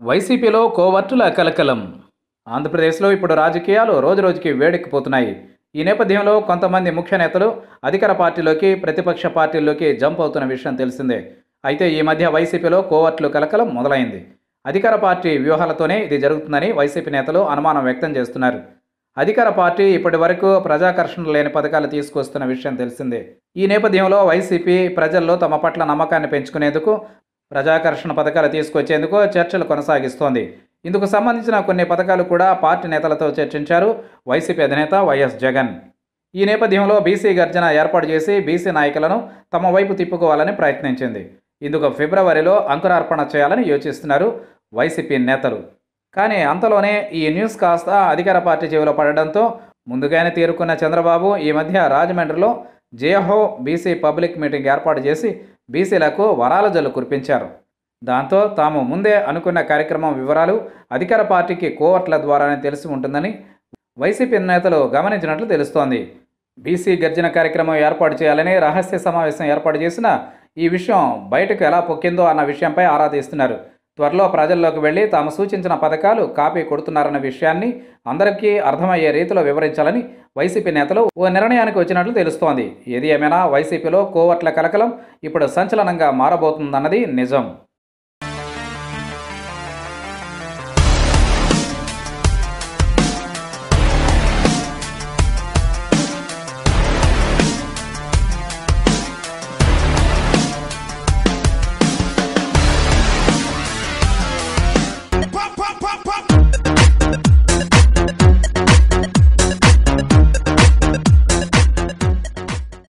వైసీపీలో కోవర్టుల కలకలం ఆంధ్రప్రదేశ్లో ఇప్పుడు రాజకీయాలు రోజురోజుకి వేడెక్కిపోతున్నాయి ఈ నేపథ్యంలో కొంతమంది ముఖ్య నేతలు అధికార పార్టీలోకి ప్రతిపక్ష పార్టీల్లోకి జంప్ అవుతున్న విషయం తెలిసిందే అయితే ఈ మధ్య వైసీపీలో కోవర్టులు కలకలం మొదలైంది అధికార పార్టీ వ్యూహాలతోనే ఇది జరుగుతుందని వైసీపీ నేతలు అనుమానం వ్యక్తం చేస్తున్నారు అధికార పార్టీ ఇప్పటి వరకు ప్రజాకర్షణ లేని పథకాలు తీసుకొస్తున్న విషయం తెలిసిందే ఈ నేపథ్యంలో వైసీపీ ప్రజల్లో తమ పట్ల నమ్మకాన్ని పెంచుకునేందుకు ప్రజాకర్షణ పథకాలు తీసుకొచ్చేందుకు చర్చలు కొనసాగిస్తోంది ఇందుకు సంబంధించిన కొన్ని పథకాలు కూడా పార్టీ నేతలతో చర్చించారు వైసీపీ అధినేత వైఎస్ జగన్ ఈ నేపథ్యంలో బీసీ గర్జన ఏర్పాటు చేసి బీసీ నాయకులను తమ వైపు తిప్పుకోవాలని ప్రయత్నించింది ఇందుకు ఫిబ్రవరిలో అంకురార్పణ చేయాలని యోచిస్తున్నారు వైసీపీ నేతలు కానీ అంతలోనే ఈ న్యూస్ కాస్త అధికార పార్టీ చెవిలో పడడంతో ముందుగానే తీరుకున్న చంద్రబాబు ఈ మధ్య రాజమండ్రిలో జేహో బీసీ పబ్లిక్ మీటింగ్ ఏర్పాటు చేసి బీసీలకు వరాల జల్లు కురిపించారు దాంతో తాము ముందే అనుకున్న కార్యక్రమం వివరాలు అధికార పార్టీకి కోవర్ట్ల ద్వారానే తెలిసి ఉంటుందని వైసీపీ నేతలు గమనించినట్లు తెలుస్తోంది బీసీ గర్జన కార్యక్రమం ఏర్పాటు చేయాలని రహస్య సమావేశం ఏర్పాటు చేసిన ఈ విషయం బయటకు ఎలా పొక్కిందో అన్న విషయంపై ఆరా తీస్తున్నారు త్వరలో ప్రజల్లోకి వెళ్ళి తాము సూచించిన పథకాలు కాపీ కొడుతున్నారన్న విషయాన్ని అందరికీ అర్థమయ్యే రీతిలో వివరించాలని వైసీపీ నేతలు ఓ నిర్ణయానికి వచ్చినట్లు తెలుస్తోంది ఏది ఏమైనా వైసీపీలో కోవట్ల కలకలం ఇప్పుడు సంచలనంగా మారబోతుందన్నది నిజం